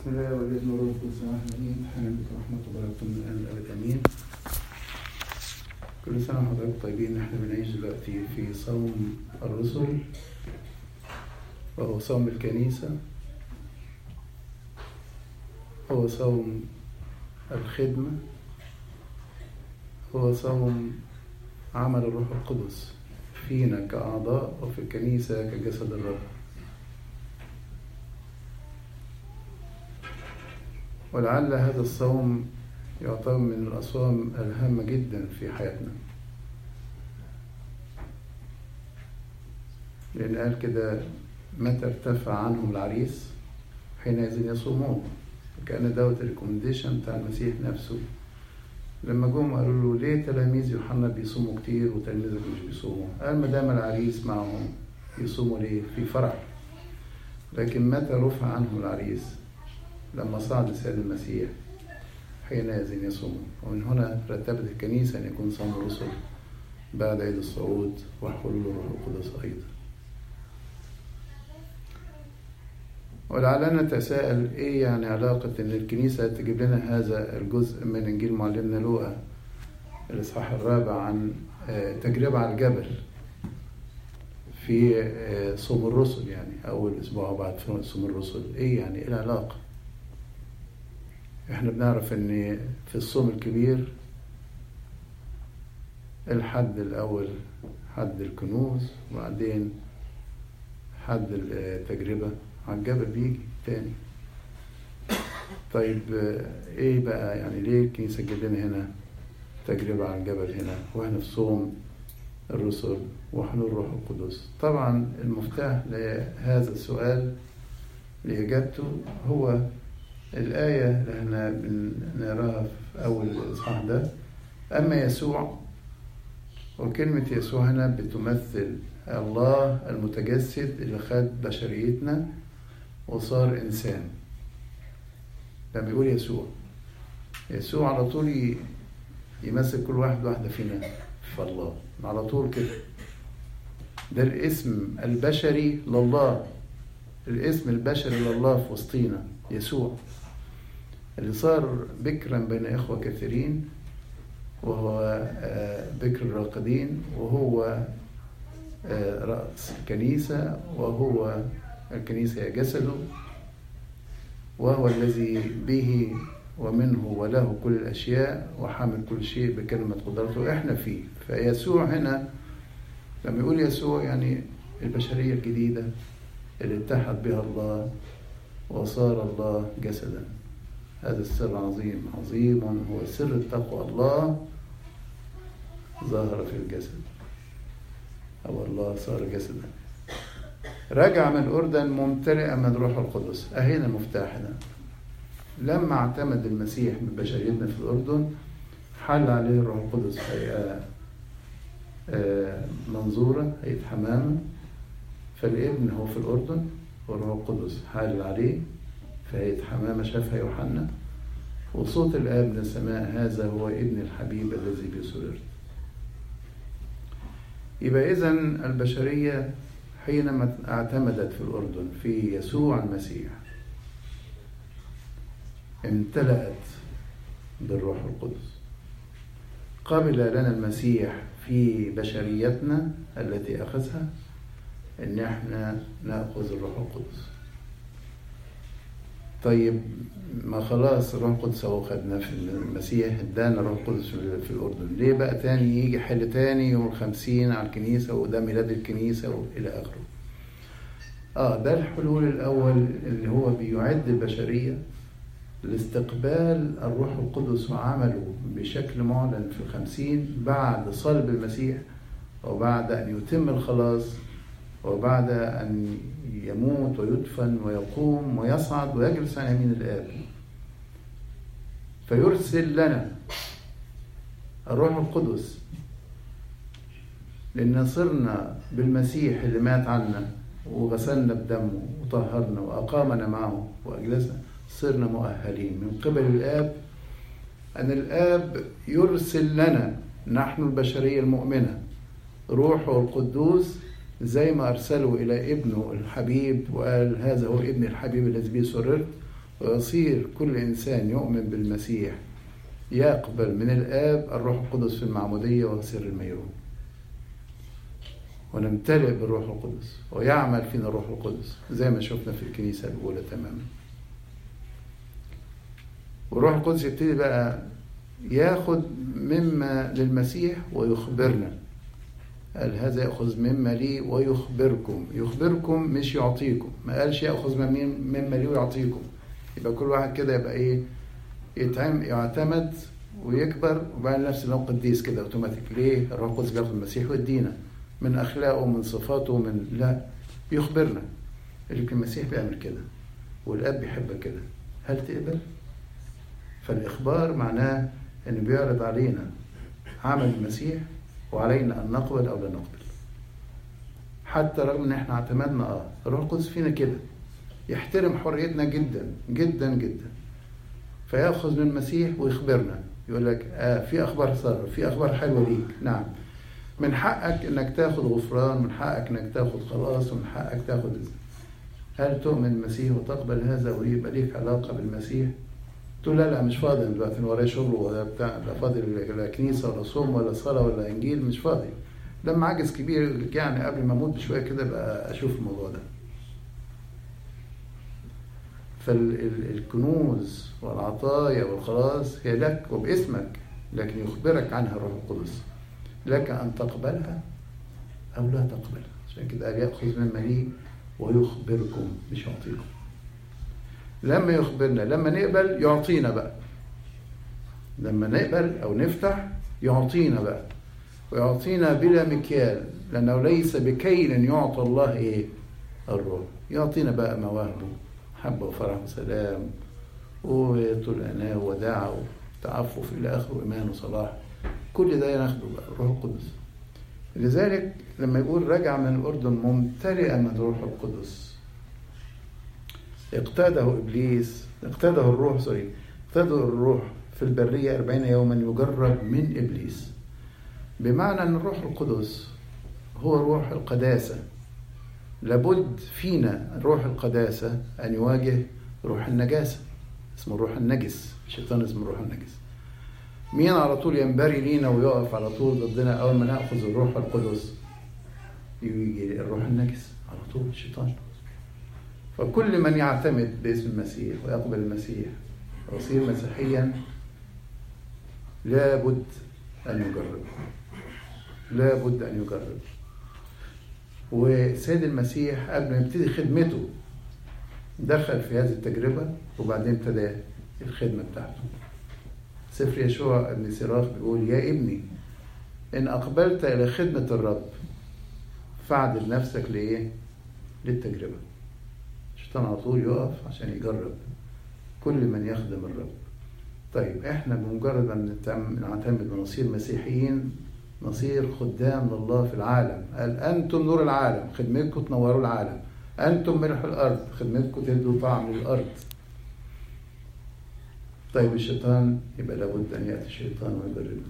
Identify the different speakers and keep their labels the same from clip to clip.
Speaker 1: بسم الله والابن والروح القدس امين حنان بك رحمه وبركاته من الان الابد امين كل سنه وحضراتكم طيبين احنا بنعيش دلوقتي في صوم الرسل وهو صوم الكنيسه هو صوم الخدمه هو صوم عمل الروح القدس فينا كأعضاء وفي الكنيسة كجسد الرب ولعل هذا الصوم يعتبر من الأصوام الهامة جدا في حياتنا لأن قال كده متى ارتفع عنهم العريس حينئذ يصومون كان دوت الريكومنديشن بتاع المسيح نفسه لما جم قالوا له ليه تلاميذ يوحنا بيصوموا كتير وتلاميذك مش بيصوموا؟ قال ما دام العريس معهم يصوموا ليه؟ في فرح. لكن متى رفع عنهم العريس؟ لما صعد السيد المسيح حينئذ يصومون ومن هنا رتبت الكنيسة أن يكون صوم الرسل بعد عيد الصعود وحلول الروح القدس أيضا ولعلنا نتساءل ايه يعني علاقة ان الكنيسة تجيب لنا هذا الجزء من انجيل معلمنا لوقا الاصحاح الرابع عن تجربة على الجبل في صوم الرسل يعني اول اسبوع بعد صوم الرسل ايه يعني ايه العلاقة احنا بنعرف ان في الصوم الكبير الحد الاول حد الكنوز وبعدين حد التجربه على الجبل بيجي تاني طيب ايه بقى يعني ليه الكنيسه تجيب لنا هنا تجربه على الجبل هنا واحنا في صوم الرسل وحلول الروح القدس طبعا المفتاح لهذا السؤال لإجابته هو الآية اللي احنا بنقراها في أول الإصحاح ده أما يسوع وكلمة يسوع هنا بتمثل الله المتجسد اللي خد بشريتنا وصار إنسان لما يقول يسوع يسوع على طول يمثل كل واحد واحدة فينا في الله على طول كده ده الاسم البشري لله الاسم البشري لله في وسطينا يسوع اللي صار بكرا بين إخوة كثيرين وهو بكر الراقدين وهو رأس الكنيسة وهو الكنيسة هي جسده وهو الذي به ومنه وله كل الأشياء وحامل كل شيء بكلمة قدرته إحنا فيه فيسوع هنا لما يقول يسوع يعني البشرية الجديدة اللي اتحد بها الله وصار الله جسدا هذا السر عظيم عظيم هو سر التقوى الله ظهر في الجسد أو الله صار جسدا رجع من الأردن ممتلئا من روح القدس أهينا المفتاح ده لما اعتمد المسيح من بشريتنا في الأردن حل عليه الروح القدس هيئة منظورة هيئة حمامة فالابن هو في الأردن والروح القدس حال عليه في هيئة حمامة شافها يوحنا وصوت الآب من السماء هذا هو ابن الحبيب الذي بسررت يبقى إذا البشرية حينما اعتمدت في الأردن في يسوع المسيح امتلأت بالروح القدس قبل لنا المسيح في بشريتنا التي أخذها إن احنا نأخذ الروح القدس طيب ما خلاص الروح القدس هو خدنا في المسيح ادانا الروح القدس في الأردن ليه بقى تاني يجي حل تاني يوم الخمسين على الكنيسة وده ميلاد الكنيسة وإلى آخره آه ده الحلول الأول اللي هو بيعد البشرية لاستقبال الروح القدس وعمله بشكل معلن في الخمسين بعد صلب المسيح وبعد أن يتم الخلاص وبعد أن يموت ويدفن ويقوم ويصعد ويجلس عن يمين الآب فيرسل لنا الروح القدس لأن صرنا بالمسيح اللي مات عنا وغسلنا بدمه وطهرنا وأقامنا معه وأجلسنا صرنا مؤهلين من قبل الآب أن الآب يرسل لنا نحن البشرية المؤمنة روحه القدوس زي ما أرسله إلى ابنه الحبيب وقال هذا هو ابن الحبيب الذي به سررت ويصير كل إنسان يؤمن بالمسيح يقبل من الآب الروح القدس في المعمودية وسر الميرون ونمتلئ بالروح القدس ويعمل فينا الروح القدس زي ما شفنا في الكنيسة الأولى تماما والروح القدس يبتدي بقى ياخد مما للمسيح ويخبرنا قال هذا يأخذ مما لي ويخبركم يخبركم مش يعطيكم ما قالش يأخذ مما لي ويعطيكم يبقى كل واحد كده يبقى ايه يتعم يعتمد ويكبر وبعدين نفس انه قديس كده اوتوماتيك ليه؟ الروح القدس بياخد المسيح ويدينا من اخلاقه من صفاته من لا يخبرنا اللي المسيح بيعمل كده والاب بيحبك كده هل تقبل؟ فالاخبار معناه انه بيعرض علينا عمل المسيح وعلينا ان نقبل او لا نقبل حتى رغم ان احنا اعتمدنا اه الروح القدس فينا كده يحترم حريتنا جدا جدا جدا فياخذ من المسيح ويخبرنا يقول لك آه في اخبار صار في اخبار حلوه ليك نعم من حقك انك تاخد غفران من حقك انك تاخد خلاص ومن حقك تاخد هل تؤمن المسيح وتقبل هذا ويبقى ليك علاقه بالمسيح تقول لا لا مش فاضي دلوقتي انا ورايا شغل ولا بتاع لا فاضي لا كنيسه ولا صوم ولا صلاه ولا انجيل مش فاضي لما عجز كبير يعني قبل ما اموت بشويه كده بقى اشوف الموضوع ده فالكنوز والعطايا والخلاص هي لك وباسمك لكن يخبرك عنها الروح القدس لك أن تقبلها أو لا تقبلها عشان كده قال يأخذ مما لي ويخبركم مش يعطيكم لما يخبرنا لما نقبل يعطينا بقى لما نقبل أو نفتح يعطينا بقى ويعطينا بلا مكيال لأنه ليس بكيل يعطى الله إيه الروح يعطينا بقى مواهبه محبة وفرح وسلام وطول أناة وداع وتعفف إلى آخره إيمان وصلاح كل ده ياخده بقى الروح القدس لذلك لما يقول رجع من الأردن ممتلئا من الروح القدس اقتاده إبليس اقتاده الروح سوري اقتاده الروح في البرية أربعين يوما يجرب من إبليس بمعنى أن الروح القدس هو روح القداسة لابد فينا روح القداسة أن يواجه روح النجاسة اسمه الروح النجس الشيطان اسمه الروح النجس مين على طول ينبري لينا ويقف على طول ضدنا أول ما نأخذ الروح القدس يجي الروح النجس على طول الشيطان فكل من يعتمد باسم المسيح ويقبل المسيح ويصير مسيحيا لابد أن يجرب لابد أن يجرب وسيد المسيح قبل ما يبتدي خدمته دخل في هذه التجربة وبعدين ابتدى الخدمة بتاعته سفر يشوع ابن سراخ بيقول يا ابني إن أقبلت إلى خدمة الرب فاعدل نفسك لإيه؟ للتجربة الشيطان على طول يقف عشان يجرب كل من يخدم الرب طيب احنا بمجرد ان نعتمد ونصير مسيحيين نصير خدام لله في العالم قال أنتم نور العالم خدمتكم تنوروا العالم أنتم ملح الأرض خدمتكم تدوا طعم للأرض طيب الشيطان يبقى لابد أن يأتي الشيطان ويجربنا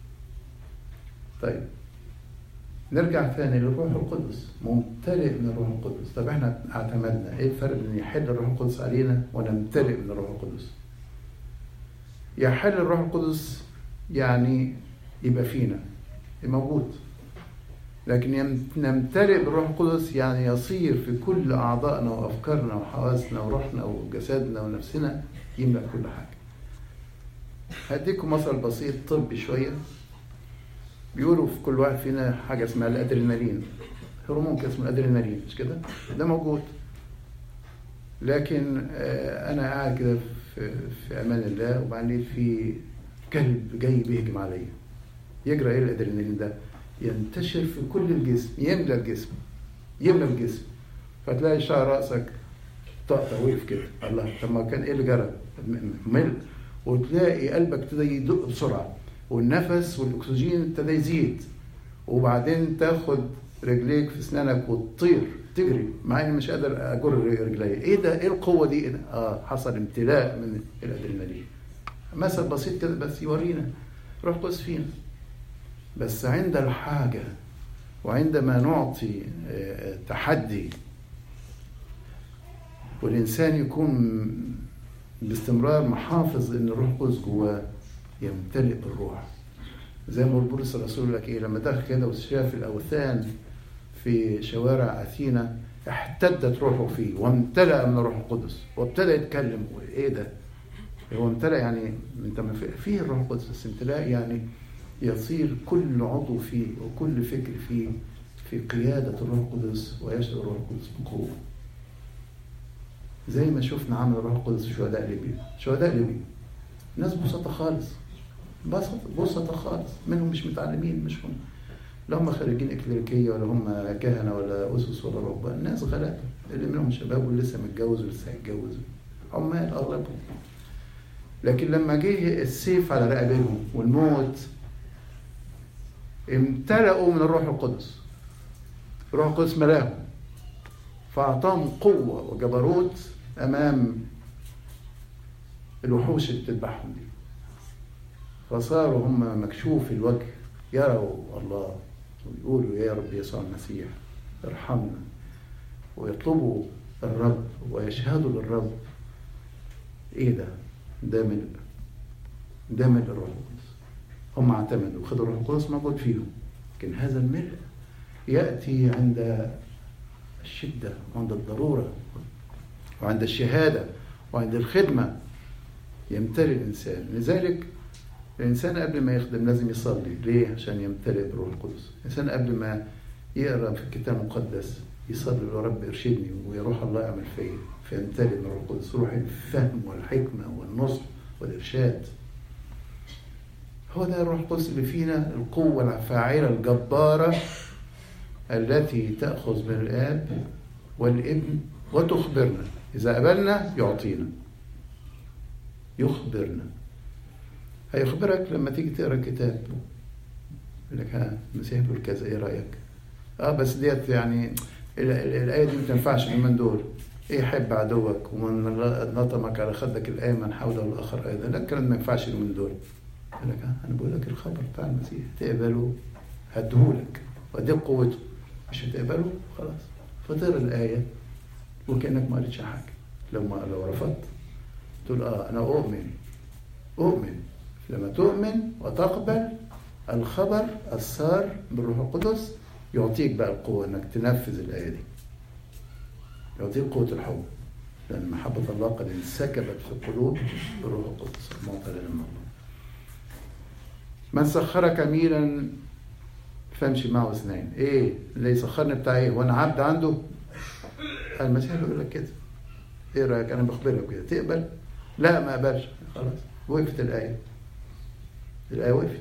Speaker 1: طيب نرجع ثاني للروح القدس ممتلئ من الروح القدس طب احنا اعتمدنا ايه الفرق بين يحل الروح القدس علينا ونمتلئ من الروح القدس يحل الروح القدس يعني يبقى فينا موجود لكن نمتلئ بالروح القدس يعني يصير في كل أعضائنا وأفكارنا وحواسنا وروحنا وجسدنا ونفسنا يملأ كل حاجة هديكم مثل بسيط طبي شوية بيقولوا في كل واحد فينا حاجة اسمها الأدرينالين هرمون اسمه الأدرينالين مش كده؟ ده موجود لكن أنا قاعد كده في, في أمان الله وبعدين في كلب جاي بيهجم عليا يجرى ايه الادرينالين ده؟ ينتشر في كل الجسم يملى الجسم يملى الجسم فتلاقي شعر راسك طقطق وقف كده الله طب ما كان ايه اللي جرى؟ ملء وتلاقي قلبك ابتدى يدق بسرعه والنفس والاكسجين ابتدى يزيد وبعدين تاخد رجليك في اسنانك وتطير تجري مع اني مش قادر اجر رجلي ايه ده ايه القوه دي اه حصل امتلاء من الادرينالين مثل بسيط كده بس يورينا روح قدس فينا بس عند الحاجة وعندما نعطي تحدي والإنسان يكون باستمرار محافظ ان الروح القدس جواه يمتلئ بالروح زي ما بولس الرسول لك ايه لما دخل كده وشاف الاوثان في شوارع اثينا احتدت روحه فيه وامتلأ من الروح القدس وابتدى يتكلم ايه ده؟ هو امتلأ يعني انت فيه الروح القدس بس امتلاء يعني يصير كل عضو فيه وكل فكر فيه في قيادة الروح القدس ويشعر الروح القدس بقوة زي ما شفنا عمل الروح القدس في شهداء ليبيا شهداء ليبيا ناس بسطة خالص بسطة بسطة خالص منهم مش متعلمين مش هم لا هم خريجين اكليريكيه ولا هم كهنه ولا اسس ولا رهبان ناس غلابه اللي منهم شباب ولسه متجوز ولسه هيتجوز عمال اغلبهم لكن لما جه السيف على رقبتهم والموت امتلأوا من الروح القدس الروح القدس ملاهم فأعطاهم قوة وجبروت أمام الوحوش اللي بتذبحهم دي فصاروا هم مكشوف الوجه يروا الله ويقولوا يا رب يسوع المسيح ارحمنا ويطلبوا الرب ويشهدوا للرب ايه ده ده ملء ده ملء الروح القدس هم اعتمدوا خدوا الروح القدس موجود فيهم لكن هذا الملء ياتي عند الشده وعند الضروره وعند الشهاده وعند الخدمه يمتلئ الانسان لذلك الإنسان قبل ما يخدم لازم يصلي ليه؟ عشان يمتلئ بالروح القدس الإنسان قبل ما يقرأ في الكتاب المقدس يصلي يا رب ارشدني ويا روح الله اعمل فيا فيمتلئ من الروح القدس روح الفهم والحكمة والنصح والإرشاد هو ده الروح القدس اللي فينا القوة الفاعلة الجبارة التي تأخذ من الآب والابن وتخبرنا إذا قبلنا يعطينا يخبرنا هيخبرك لما تيجي تقرا الكتاب يقول لك ها المسيح بيقول كذا ايه رايك؟ اه بس ديت يعني الايه دي ما تنفعش من دول ايه حب عدوك ومن نطمك على خدك الايمن حوله الاخر ايضا لا الكلام ما ينفعش من دول يقول لك ها انا بقول لك الخبر بتاع المسيح تقبله هديهولك واديك قوته مش هتقبله خلاص فتقرا الايه وكانك ما قريتش حاجه لو ما لو رفضت تقول اه انا اؤمن اؤمن لما تؤمن وتقبل الخبر السار بالروح القدس يعطيك بقى القوة انك تنفذ الآية دي يعطيك قوة الحب لأن محبة الله قد انسكبت في القلوب بالروح القدس المعطى لنا من الله من سخرك ميلا فامشي معه اثنين ايه اللي يسخرني بتاع ايه وانا عبد عنده المسيح بيقول لك كده ايه رايك انا بخبرك كده تقبل لا ما اقبلش خلاص وقفت الايه الآية وقفت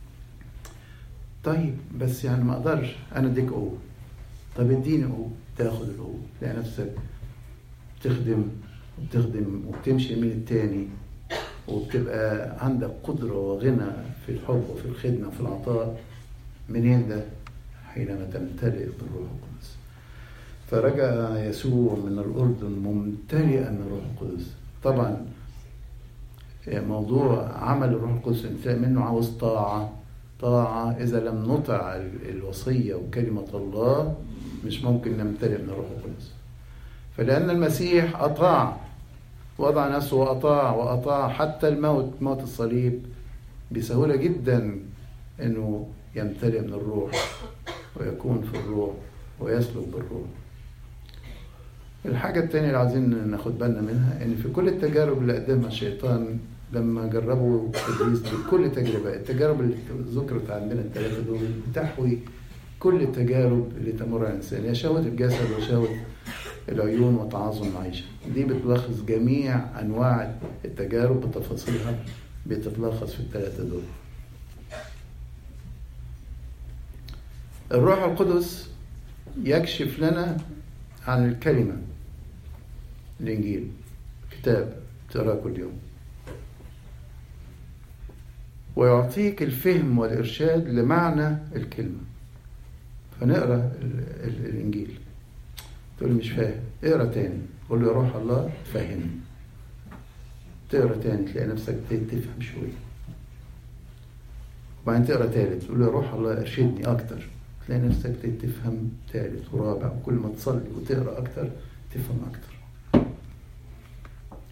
Speaker 1: طيب بس يعني ما اقدرش انا اديك قوه طب اديني قوه تاخد القوه تلاقي نفسك بتخدم وبتخدم وبتمشي يمين التاني وبتبقى عندك قدرة وغنى في الحب وفي الخدمة وفي العطاء منين ده؟ حينما تمتلئ بالروح القدس فرجع يسوع من الأردن ممتلئا من الروح القدس طبعا موضوع عمل الروح القدس الانسان منه عاوز طاعة طاعة إذا لم نطع الوصية وكلمة الله مش ممكن نمتلئ من الروح القدس فلأن المسيح أطاع وضع نفسه وأطاع وأطاع حتى الموت موت الصليب بسهولة جدا أنه يمتلئ من الروح ويكون في الروح ويسلك بالروح الحاجة التانية اللي عايزين ناخد بالنا منها إن في كل التجارب اللي قدمها الشيطان لما جربوا ابليس بكل تجربه التجارب اللي ذكرت عندنا الثلاثه دول بتحوي كل التجارب اللي تمر على الانسان يا شهوه الجسد وشهوه العيون وتعاظم المعيشه دي بتلخص جميع انواع التجارب بتفاصيلها بتتلخص في الثلاثه دول الروح القدس يكشف لنا عن الكلمه الانجيل كتاب تقراه كل يوم ويعطيك الفهم والإرشاد لمعنى الكلمة فنقرأ الإنجيل تقول مش فاهم اقرأ تاني قول له يا روح الله فهمني تقرأ تاني تلاقي نفسك تفهم شوية وبعدين تقرأ تالت تقول له يا روح الله ارشدني أكتر تلاقي نفسك تفهم تالت ورابع وكل ما تصلي وتقرأ أكتر تفهم أكتر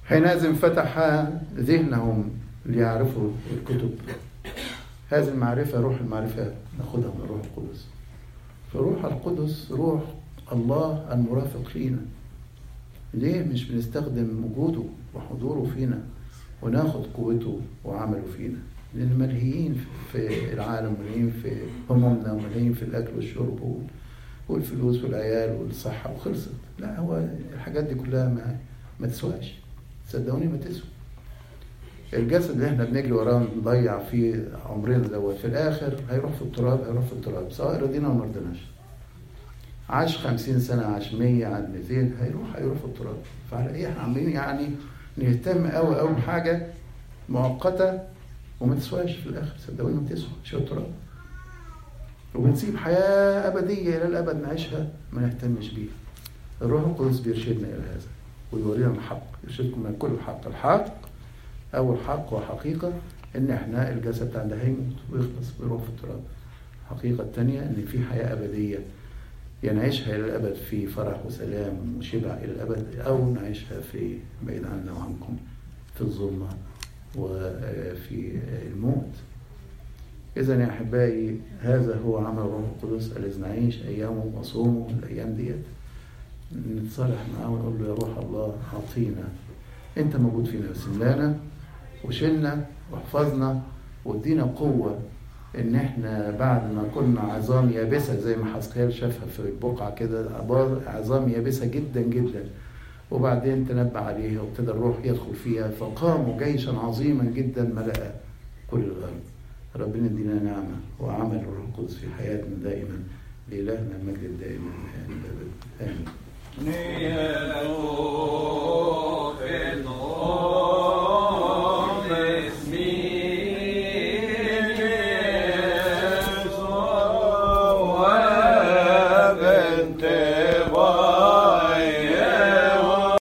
Speaker 1: حينئذ فتح ذهنهم ليعرفوا الكتب هذه المعرفة روح المعرفة ناخدها من الروح القدس فروح القدس روح الله المرافق فينا ليه مش بنستخدم وجوده وحضوره فينا وناخد قوته وعمله فينا لأن ملهيين في العالم ملهيين في همومنا وملهيين في الأكل والشرب والفلوس والعيال والصحة وخلصت لا هو الحاجات دي كلها ما ما تسواش صدقوني ما تسوى الجسد اللي احنا بنجري وراه نضيع فيه عمرنا دوت في الاخر هيروح في التراب هيروح في التراب سواء رضينا او ما رضيناش عاش خمسين سنة عاش مية عاش ميتين هيروح هيروح في التراب فعلى ايه احنا عاملين يعني نهتم قوي قوي بحاجة مؤقتة وما تسواش في الاخر صدقوني ما تسوى شو التراب وبنسيب حياة أبدية إلى الأبد نعيشها ما نهتمش بيها الروح القدس بيرشدنا إلى هذا ويورينا الحق يرشدكم من كل الحق الحق أول حق وحقيقة إن إحنا الجسد بتاعنا ده هيموت ويخلص ويروح في التراب الحقيقة الثانية إن في حياة أبدية يا نعيشها إلى الأبد في فرح وسلام وشبع إلى الأبد أو نعيشها في بعيد عنا وعنكم في الظلمة وفي الموت إذا يا أحبائي هذا هو عمل الروح القدس الذي نعيش أيامه وصومه الأيام ديت نتصالح معاه ونقول له يا روح الله أعطينا أنت موجود فينا بس ملانا وشلنا واحفظنا وادينا قوة إن إحنا بعد ما كنا عظام يابسة زي ما حسقيال شافها في بقعة كده عظام يابسة جدا جدا وبعدين تنبأ عليها وابتدى الروح يدخل فيها فقاموا جيشا عظيما جدا ملأ كل الأرض ربنا يدينا نعمة وعمل الروح القدس في حياتنا دائما لإلهنا المجد الدائم آمين آمين